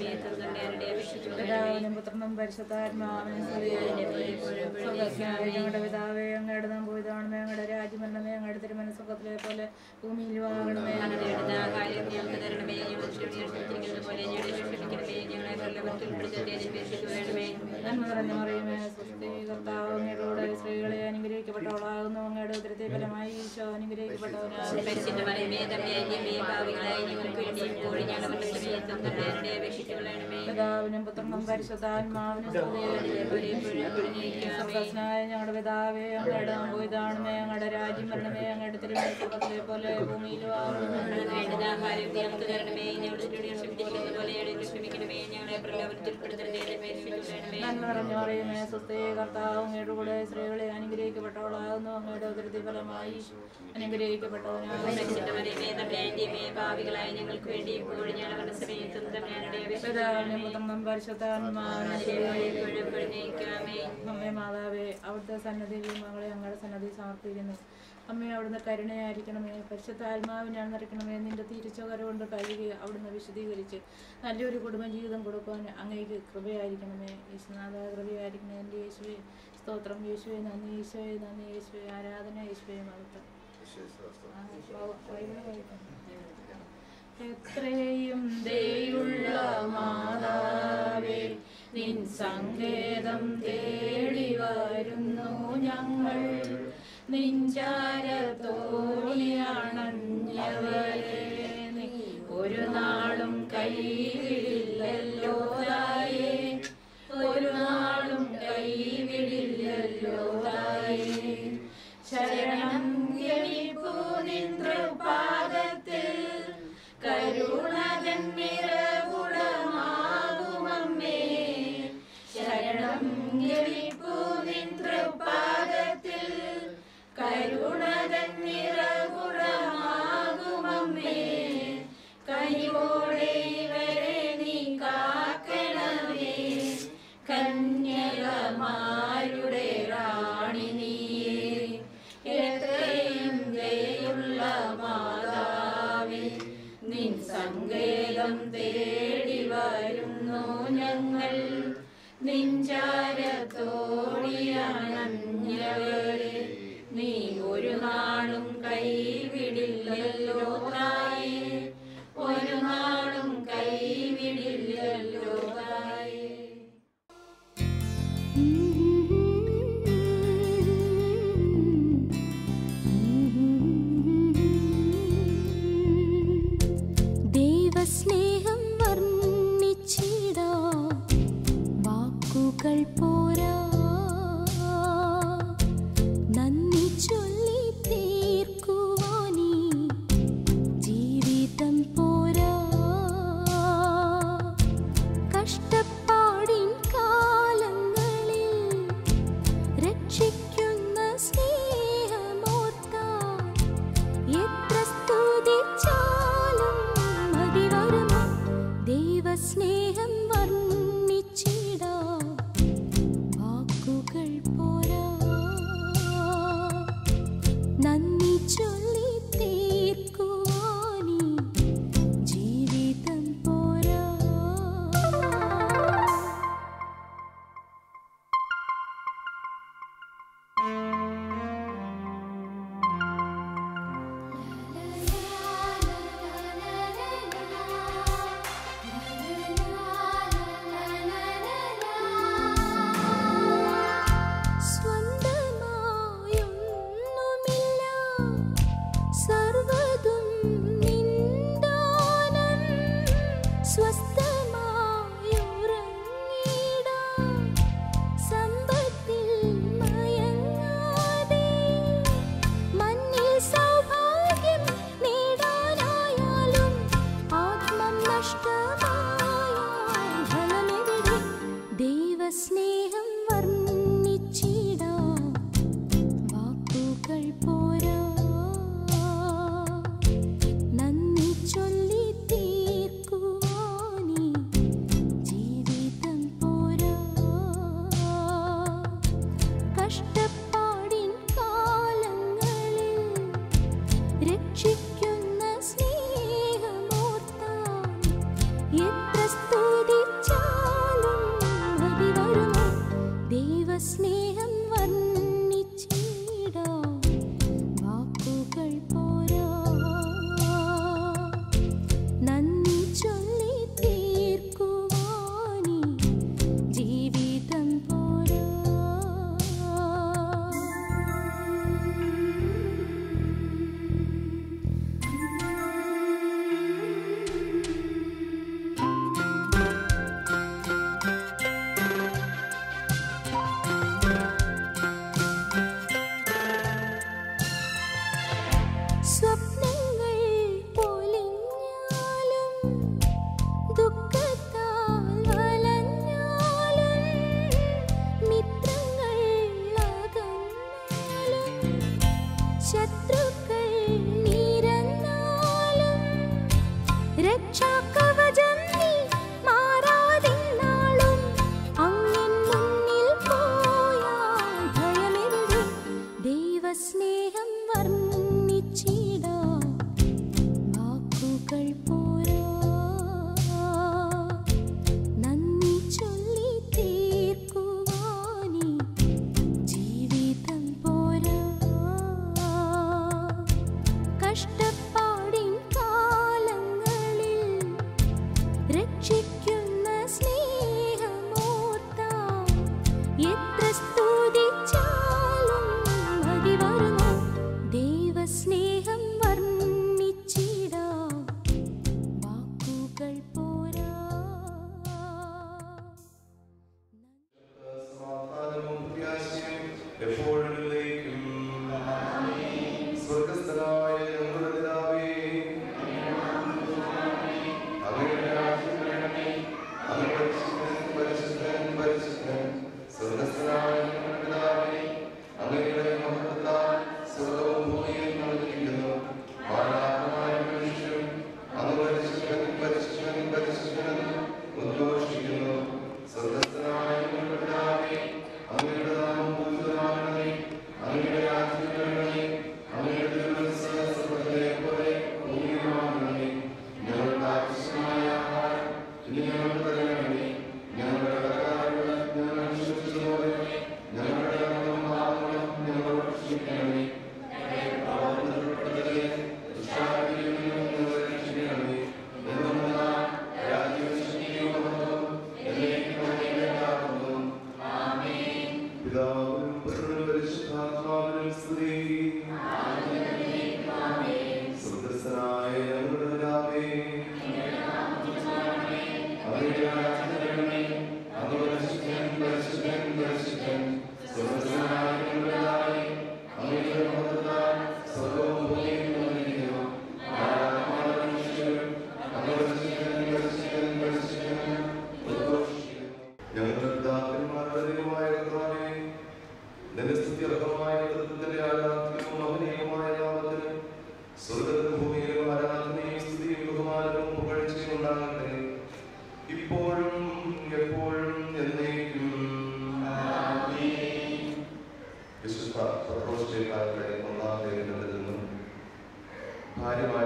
സമയത്തും തമ്പുരാനുടെ അപേക്ഷിച്ചുകൊള്ളണമേ പിതാവിനും പുത്രനും പരിശുദ്ധാത്മാവിനും ഞങ്ങളുടെ പിതാവേ അങ്ങയുടെ നമ്പൂതാണമേ ഞങ്ങളുടെ രാജ്യമരണമേ ഞങ്ങളുടെ തിരുമനസുഖത്തിലെ പോലെ ഭൂമിയിൽ വാങ്ങണമേ ഞങ്ങളുടെ ആഹാരം ഞങ്ങൾക്ക് തരണമേ ഞങ്ങൾ ക്ഷമിച്ചിരിക്കുന്നത് പോലെ ഞങ്ങളെ ക്ഷമിക്കണമേ ഞങ്ങളെ പ്രലോഭത്തിൽ ഉൾപ്പെടുത്തരുതേ അപേക്ഷിച്ചുകൊള്ളണമേ നന്മ നിറഞ്ഞ മറിയമേ സ്വസ്തി കർത്താവ് അങ്ങയുടെ കൂടെ സ്ത്രീകളെ അനുഗ്രഹിക്കപ്പെട്ടവളാകുന്നു അങ്ങയുടെ ഉദരത്തെ ഫലമായി ഈശോ അനുഗ്രഹിക്കപ്പെട്ടവനാകുന്നു പരിശുദ്ധ മറിയമേ തമ്പുരാന്റെമേ ഭാവികളായി ഞങ്ങൾക്ക് വേണ്ടി ഇപ്പോഴും ഞങ്ങളുടെ സമയത്തും തമ്പുരാനുടെ അപേക്ഷിച്ചുകൊള്ളണമേ പിതാവിനും പുത്രനും പരിശുദ്ധാത്മാവിനും സ്വർഗസ്നായ ഞങ്ങളുടെ പിതാവേ അങ്ങയുടെ നമ്പൂതാണമേ ഞങ്ങളുടെ രാജ്യം വരണമേ അങ്ങയുടെ തിരുമനസുഖത്തിലെ പോലെ ഭൂമിയിൽ വാങ്ങണമേ വേണ്ടുന്ന ആഹാരം ഞങ്ങൾക്ക് തരണമേ ഞങ്ങളുടെ ക്ഷമിച്ചിരിക്കുന്നത് പോലെ ഞങ്ങളെ ക്ഷമിക്കണമേ ഞങ്ങളെ പ്രലോഭത്തിൽ ഉൾപ്പെടുത്തരുതേ അപേക്ഷിച്ചുകൊള്ളണമേ നന്മ നിറഞ്ഞ മറിയമേ സ്വസ്തി കർത്താവ് അങ്ങയുടെ കൂടെ സ്ത്രീകളെ അനുഗ്രഹിക്കപ്പെട്ടവളാകുന്നു അങ്ങയുടെ ഉദരത്തെ ഫലമായി അനുഗ്രഹിക്കപ്പെട്ടവനാകുന്നു പരിശുദ്ധ മറിയമേ തമ്പുരാന്റെമേ ഭാവികളായി ഞങ്ങൾക്ക് വേണ്ടി ഇപ്പോഴും ഞങ്ങളുടെ സമയത്തും തമ്പുരാനുടെ പിതാവിനും പുത്രനും പരിശുദ്ധാത്മാവിനും അപേക്ഷിച്ചുകൊള്ളണമേ അമ്മേ മാതാവേ അവിടുത്തെ സന്നദ്ധിയിൽ മകളെ ഞങ്ങളുടെ സന്നദ്ധി സമർപ്പിക്കുന്നു അമ്മേ അവിടുന്ന് കരുണയായിരിക്കണമേ പരിശുദ്ധാത്മാവിനാണ് നിറയ്ക്കണമേ നിന്റെ തിരിച്ചുകര കൊണ്ട് കഴുകി അവിടുന്ന് വിശദീകരിച്ച് നല്ലൊരു കുടുംബജീവിതം കൊടുക്കുവാൻ അങ്ങേക്ക് കൃപയായിരിക്കണമേ യേശുനാഥ കൃപയായിരിക്കണമേ എൻ്റെ യേശുവെ സ്തോത്രം യേശുവെ നന്ദി യേശുവെ നന്ദി യേശുവെ ആരാധന യേശുവെ മഹത്വം ആ, ബൈബിള് വായിക്കണം. എത്രയും ദയുള്ള മാതാവേ നിൻ സങ്കേതം തേടി വരുന്നു ഞങ്ങൾ നിഞ്ചാരത്തോണിയണഞ്ഞവരെ നീ ഒരു നാളും കൈവിടില്ലല്ലോ തായേ ഒരു നാളും കൈവിടില്ലല്ലോ തായേ ശരണം ഗണിപ്പൂ നിതൃപാദത്തിൽ കരുണതൻ നിറകുടമാകുമമ്മേ ശരണം ഗണിപ്പൂ നിതൃപാദത്തിൽ കരുണതൻ നിറകുടമാകുമമ്മേ കനിവോടെ ഇവരെ നീ കാക്കണമേ കന്യകമാരുടെ റാണി നീയേ എത്രയും ദയുള്ള മാതാവേ നിൻ സങ്കേതം തേടി വരുന്നു ഞങ്ങൾ നിഞ്ചാരത്തോണിയണഞ്ഞവരെ നീ ഒരു നാളും കൈവിടില്ലല്ലോ തായേ ഒരു നാളും കൈവിടില്ലല്ലോ തായേ ദൈവസ്നേഹം വർണ്ണിച്ചിടാ വാക്കുകൾ പോര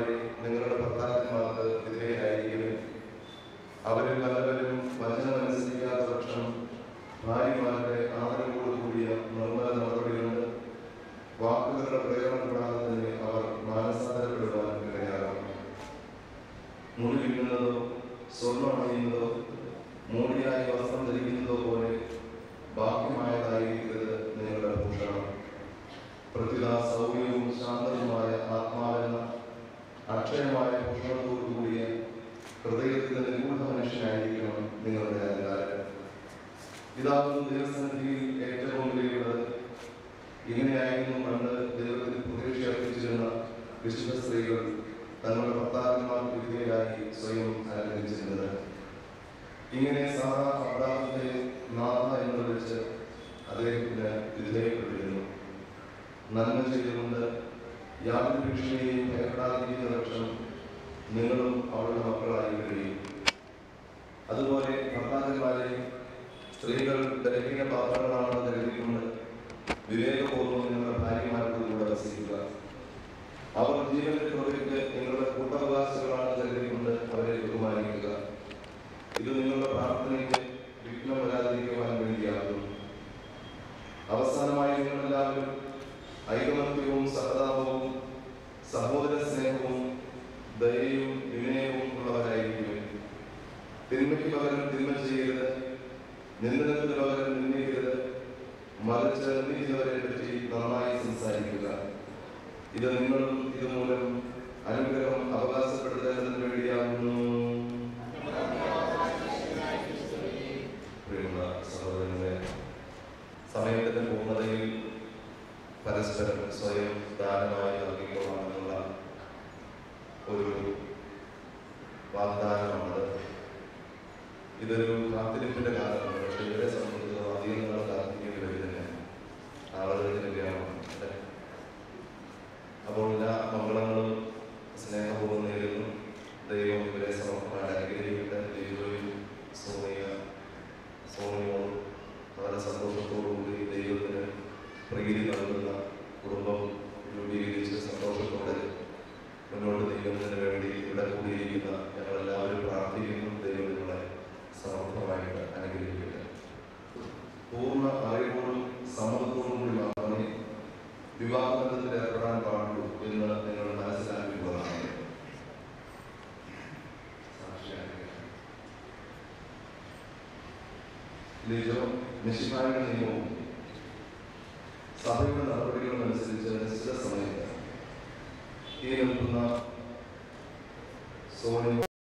ഭാര്യമാരെ നിങ്ങളുടെ ഭർത്താക്കന്മാർക്ക് വിധേയരായിരിക്കുവിൻ അവരിൽ പലവരും വചനമനുസരിക്കാത്ത പക്ഷം ഭാര്യമാരുടെ ആദരവോട് കൂടിയ നിർമ്മല നടപടികളുണ്ട് വാക്കുകളുടെ പ്രേരണ കൂടാതെ തന്നെ അവർ മാനസാന്തരപ്പെടുവാൻ ഇടയാകും മുടി വീഴുന്നതോ സ്വർണ്ണം അണിയുന്നതോ മോടിയായി വസ്ത്രം ധരിക്കുന്നതോ പോലെ ബാഹ്യമായതായിരിക്കരുത് നിങ്ങളുടെ ഭൂഷണം പ്രത്യുത സൗമ്യവും ശാന്തവുമായ ആത്മാവെന്ന അക്ഷയമായ ഭൂഷണത്തോടു കൂടിയ ഹൃദയത്തിന്റെ നിഗൂഢ മനുഷ്യനായിരിക്കണം നിങ്ങളുടെ അലങ്കാരം ഇതാകുന്നു ദൈവസന്നിധിയിൽ ഏറ്റവും വിലയുള്ളത് ഇങ്ങനെയായിരുന്നു പണ്ട് ദൈവത്തിൽ പ്രതീക്ഷ അർപ്പിച്ചിരുന്ന വിശുദ്ധ സ്ത്രീകൾ തങ്ങളുടെ ഭർത്താക്കന്മാർക്ക് വിധേയരായി സ്വയം അലങ്കരിച്ചിരുന്നത് ഇങ്ങനെ സാറ അബ്രാഹത്തെ നാഥ എന്ന് വിളിച്ച് അദ്ദേഹത്തിന് വിധേയപ്പെട്ടിരുന്നു നന്മ ചെയ്തുകൊണ്ട് യാതൊരു ഭീഷണിയെയും ഭയപ്പെടാതിരിക്കുന്ന പക്ഷം നിങ്ങളും അവളുടെ മക്കളായി കഴിയും അതുപോലെ ഭർത്താക്കന്മാരെ സ്ത്രീകൾ ബലഹീന പാത്രങ്ങളാണെന്ന് കരുതിക്കൊണ്ട് വിവേകപൂർവ്വം നിങ്ങളുടെ ഭാര്യമാരുടെ കൂടെ വസിക്കുക അവർ ജീവന്റെ കൃപയ്ക്ക് നിങ്ങളുടെ കൂട്ടവകാശികളാണെന്ന് കരുതിക്കൊണ്ട് അവരെ ബഹുമാനിക്കുക ഇത് നിങ്ങളുടെ പ്രാർത്ഥനയ്ക്ക് വിഘ്നം വരാതിരിക്കുവാൻ വേണ്ടിയാകുന്നു അവസാനമായി നിങ്ങളെല്ലാവരും ഐകമത്യവും സഹതാപവും സഹോദര സ്നേഹവും ദയയും വിനയവും ഉള്ളവരായിരിക്കും തിന്മയ്ക്ക് പകരം തിന്മ ചെയ്യരുത് നിന്ദനത്തിന് പകരം നിന്ദിക്കരുത് മറിച്ച് നീതിവരെ പറ്റി നന്നായി സംസാരിക്കുക ഇത് നിങ്ങളും ഇതുമൂലം അനുഗ്രഹം അവകാശപ്പെടുത്തേണ്ടതിന് വേണ്ടിയാകുന്നു പ്രിയമുള്ള സഹോദരങ്ങളെ സമയത്തിന്റെ പൂർണ്ണതയിൽ പരസ്പരം സ്വയം ദാനമായി നൽകിക്കൊള്ളാമെന്നുള്ള ഒരു വാഗ്ദാനമാണത് ഇതൊരു കാത്തിരിപ്പിന്റെ കാലമാണ് പക്ഷെ ഇവരെ സംബന്ധിച്ചിടത്തോളം അധികം നാൾ കാത്തിരിക്കേണ്ടി വരും തന്നെയാണ് ആളുകളുടെ ഗ്രാമം അല്ലേ അപ്പോൾ എല്ലാ മംഗളങ്ങളും സ്നേഹപൂർവ്വം നേരുന്നു ദൈവം ഇവരെ സമർപ്പമായി അനുഗ്രഹിക്കട്ടെ ദൈവവും സോണിയ സോണിയോടും വളരെ സന്തോഷത്തോടുകൂടി ദൈവത്തിന് പ്രീതി നൽകുന്ന കുടുംബം രൂപീകരിച്ച് സന്തോഷത്തോടെ മുന്നോട്ട് നീങ്ങുന്നതിന് വേണ്ടി ഇവിടെ കൂടിയിരിക്കുന്ന ഞങ്ങളെല്ലാവരും പ്രാർത്ഥിക്കുന്നു ദൈവം നിങ്ങളെ സമർത്ഥമായിട്ട് അനുഗ്രഹിക്കട്ടെ പൂർണ്ണ അറിവോടും സമ്മതത്തോടും കൂടി മാത്രമേ വിവാഹബന്ധത്തിൽ ഏർപ്പെടാൻ പാടുള്ളൂ എന്ന് നിങ്ങൾ മനസ്സിലാക്കിയിട്ടുള്ളതാണ് സാക്ഷിയായിരിക്കട്ടെ. ലിജോ നിഷിമാരുടെ നിയമവും സഭയുടെ നടപടികളും അനുസരിച്ച് നിശ്ചിത സമയത്ത് ഈ നിൽക്കുന്ന സോണിയ